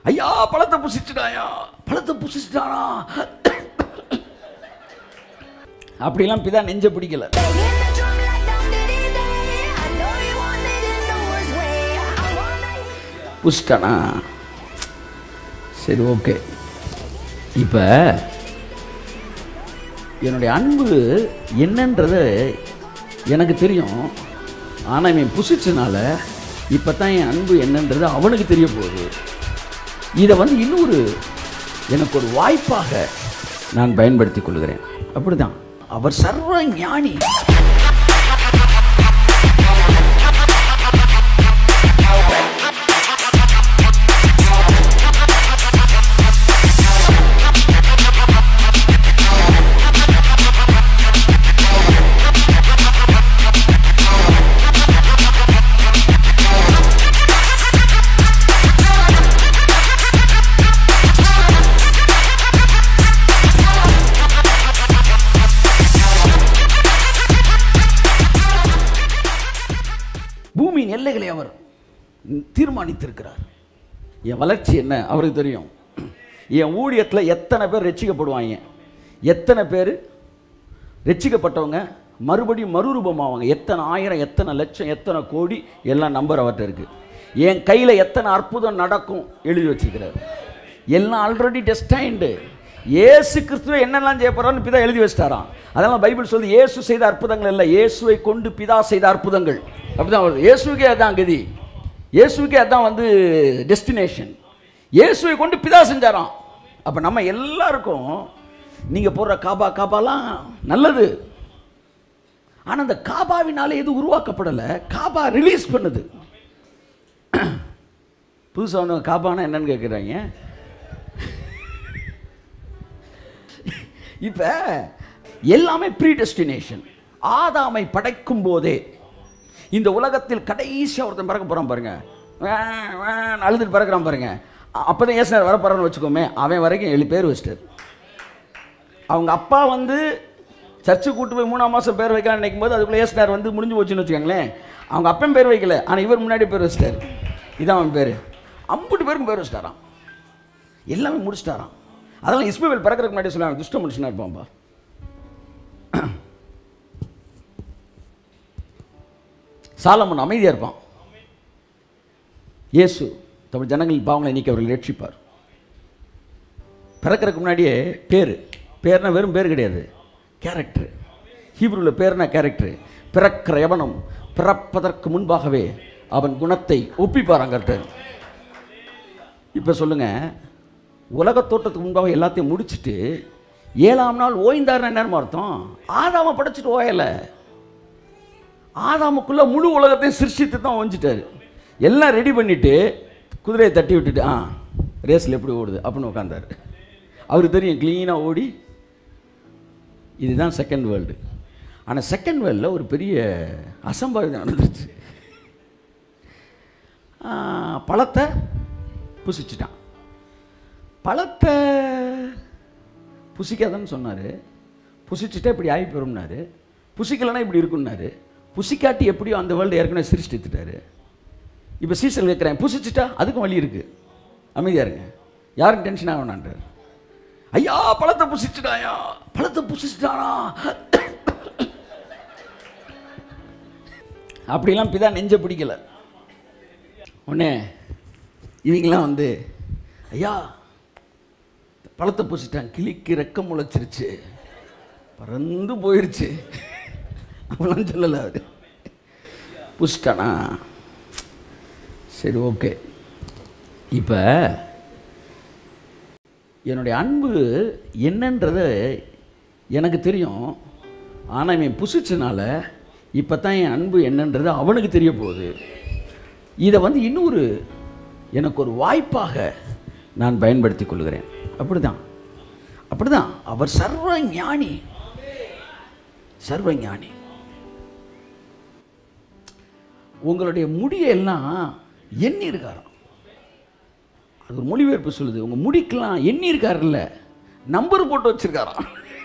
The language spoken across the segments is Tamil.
ஐயா பழத்தை புசிச்சுட்டாயா பழத்தை புசிச்சுட்டானா அப்படிலாம் பிதா நெஞ்ச பிடிக்கல Hit the drum like down diddy day. I know you want it in the worst way. I wanna hear புசிட்டானா சரி ஓகே இப்போ என்னுடைய அன்பு என்னன்றது எனக்கு தெரியும் ஆனால் இவன் புசிச்சனால இப்போ தான் என் அன்பு என்னன்றது அவனுக்கு தெரிய போகுது இதை வந்து இன்னொரு எனக்கு ஒரு வாய்ப்பாக நான் பயன்படுத்திக் கொள்கிறேன் அப்படிதான் அவர் சர்வ ஞானி பூமியின் எல்லைகளை அவர் தீர்மானித்திருக்கிறார் என் வளர்ச்சி என்ன அவருக்கு தெரியும் என் ஊழியத்தில் எத்தனை பேர் ரட்சிக்கப்படுவாங்க எத்தனை பேர் ரட்சிக்கப்பட்டவங்க மறுபடியும் மறுரூபமாவாங்க எத்தனை ஆயிரம் எத்தனை லட்சம் எத்தனை கோடி எல்லாம் நம்பர் அவர்கிட்ட இருக்கு என் கையில் எத்தனை அற்புதம் நடக்கும் எழுதி வச்சிருக்கிறார் எல்லாம் ஆல்ரெடி டெஸ்டைண்டு இயேசு கிறிஸ்துவை என்னெல்லாம் செய்ய போறான்னு பிதா எழுதி வச்சிட்டாராம் அதெல்லாம் பைபிள் சொல்லி இயேசு செய்த அற்புதங்கள் இல்லை இயேசுவை கொண்டு பிதா செய்த அற்புதங்கள் அப்படிதான் வருது இயேசுக்கே அதான் கதி இயேசுக்கே அதான் வந்து டெஸ்டினேஷன் இயேசுவை கொண்டு பிதா செஞ்சாராம் அப்போ நம்ம எல்லாருக்கும் நீங்கள் போடுற காபா காபாலாம் நல்லது ஆனால் அந்த காபாவினால எது உருவாக்கப்படலை காபா ரிலீஸ் பண்ணுது புதுசாக வந்து காபானா என்னன்னு கேட்குறாங்க இப்போ எல்லாமே ப்ரீ டெஸ்டினேஷன் ஆதாமை படைக்கும் போதே இந்த உலகத்தில் கடைசியாக ஒருத்தன் பிறக்க போகிறான் பாருங்க வேன், வேன் அழுதுட்டு பிறக்கிறான் பாருங்க அப்போ தான் ஏசுனார் வர போகிறான்னு வச்சுக்கோமே அவன் வரைக்கும் ஏழு பேர் வச்சிட்டார் அவங்க அப்பா வந்து சர்ச்சுக்கு கூட்டு போய் மூணாம் மாதம் பேர் வைக்கலாம்னு நினைக்கும் போது அதுக்குள்ளே ஏசுனார் வந்து முடிஞ்சு போச்சுன்னு வச்சுக்கோங்களேன் அவங்க அப்பன் பேர் வைக்கல ஆனால் இவர் முன்னாடி பேர் வச்சிட்டார் இதான் அவன் பேர் அம்புட்டு பேருக்கும் பேர் வச்சிட்டாராம் எல்லாமே முடிச்சிட்டாராம் அதெல்லாம் இஸ்மவேல் பிறக்கிறதுக்கு முன்னாடி சொல்லுவாங்க துஷ்ட மனுஷனாக இருப்பான்பா சாலமன் அமைதியாக இருப்பான் இயேசு தமிழ் ஜனங்களின் பாவங்களை நீக்கி அவர்கள் ரட்சிப்பார் பிறக்கிறதுக்கு முன்னாடியே பேர் பேர்னா வெறும் பேர் கிடையாது கேரக்டர் ஹீப்ரூவில் பேர்னா கேரக்டர் பிறக்கிற எவனும் பிறப்பதற்கு முன்பாகவே அவன் குணத்தை ஒப்பிப்பாராங்கட்ட இப்போ சொல்லுங்க உலகத் தோட்டத்துக்கு முன்பாக எல்லாத்தையும் முடிச்சிட்டு ஏழாம் நாள் ஓய்ந்தார்னு என்னன்னு அர்த்தம் ஆதாம படைச்சிட்டு ஓயலை ஆதாமுக்குள்ள முழு உலகத்தையும் சிருஷ்டித்து தான் ஒஞ்சிட்டாரு எல்லாம் ரெடி பண்ணிட்டு குதிரையை தட்டி விட்டுட்டு ஆ ரேஸில் எப்படி ஓடுது அப்படின்னு உட்காந்தாரு அவருக்கு தெரியும் க்ளீனாக ஓடி இதுதான் செகண்ட் வேர்ல்டு ஆனால் செகண்ட் வேர்ல்டில் ஒரு பெரிய அசம்பாவிதம் நடந்துருச்சு ஆ, பழத்தை புசிச்சிட்டான் பழத்தை புசிக்காதன்னு சொன்னார் புசிச்சுட்டா இப்படி ஆகி போயிரும்னாரு புசிக்கலைன்னா இப்படி இருக்குன்னாரு புசிக்காட்டி எப்படியோ அந்த வேர்ல்டு ஏற்கனவே சிரிச்சிட்டுட்டாரு இப்போ சீசன் கேட்குறேன் புசிச்சுட்டா அதுக்கும் வழி இருக்குது அமைதியாக இருங்க யாரும் டென்ஷன் ஆக வேணான்றார் ஐயா பழத்தை புசிச்சுட்டாயா பழத்தை புசிச்சுட்டானா அப்படிலாம் பிதா நெஞ்ச பிடிக்கல உடனே இவங்கெல்லாம் வந்து ஐயா பழத்தை பூசிட்டான் கிளிக்கு ரெக்கம் முளைச்சிருச்சு பறந்து போயிருச்சு அப்படிலாம் சொல்லலை அவர் பூசிட்டானா சரி ஓகே இப்போ என்னுடைய அன்பு என்னன்றது எனக்கு தெரியும் ஆனால் இவன் புசிச்சனால இப்போ தான் என் அன்பு என்னன்றது அவனுக்கு தெரிய போகுது இதை வந்து இன்னொரு எனக்கு ஒரு வாய்ப்பாக நான் பயன்படுத்தி கொள்கிறேன் அப்படிதான் அப்படிதான் அவர் சர்வ ஞானி சர்வ ஞானி உங்களுடைய முடியெல்லாம் எண்ணி இருக்காராம் அது ஒரு மொழிபெயர்ப்பு சொல்லுது உங்க முடிக்கெல்லாம் எண்ணி இருக்காருல்ல நம்பர் போட்டு வச்சிருக்காராம்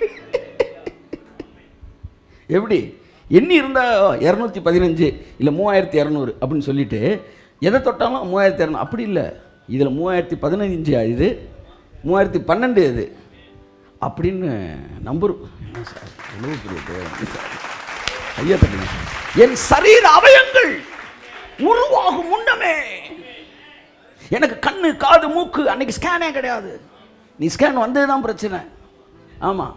எப்படி எண்ணி இருந்தால் இரநூத்தி பதினஞ்சு இல்லை மூவாயிரத்தி இரநூறு அப்படின்னு சொல்லிட்டு எதை தொட்டாலும் மூவாயிரத்தி இரநூறு அப்படி இல்லை இதில் மூவாயிரத்தி பதினஞ்சு இது மூவாயிரத்தி பன்னெண்டு இது அப்படின்னு நம்புறோம் என்ன சார் எவ்வளவு பெரிய தேவன் சார் ஐயா தட்டுங்க சார் என் சரீர அவயங்கள் உருவாகும் முன்னமே எனக்கு கண்ணு காது மூக்கு அன்னைக்கு ஸ்கேனே கிடையாது நீ ஸ்கேன் வந்தது தான் பிரச்சனை ஆமாம்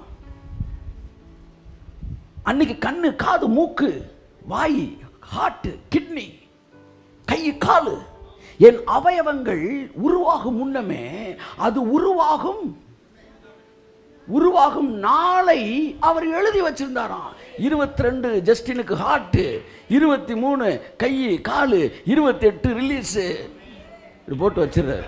அன்னைக்கு கண்ணு காது மூக்கு வாய் ஹார்ட்டு கிட்னி கை காலு என் அவயவங்கள் உருவாகும் முன்னமே அது உருவாகும் உருவாகும் நாளை அவர் எழுதி வச்சிருந்தாராம் இருபத்தி ரெண்டு ஜஸ்டினுக்கு ஹார்ட்டு இருபத்தி மூணு கை காலு இருபத்தி எட்டு ரிலீஸு இப்படி போட்டு வச்சிடுறாரு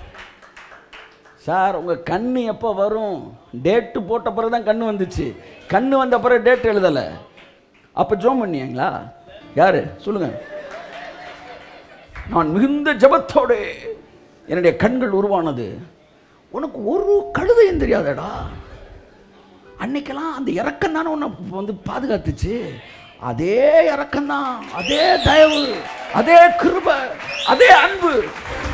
சார் உங்கள் கண்ணு எப்போ வரும் டேட்டு போட்ட பிறகு தான் கண்ணு வந்துச்சு கண்ணு வந்த பிறகு டேட் எழுதலை அப்போ ஜோம் பண்ணியாங்களா யார் சொல்லுங்கள் நான் மிகுந்த ஜபத்தோடு என்னுடைய கண்கள் உருவானது உனக்கு ஒரு கழுதையும் தெரியாதடா அன்னைக்கெல்லாம் அந்த இறக்கம் தானே உன்னை வந்து பாதுகாத்துச்சு அதே இறக்கம் தான் அதே தயவு அதே கிருபை அதே அன்பு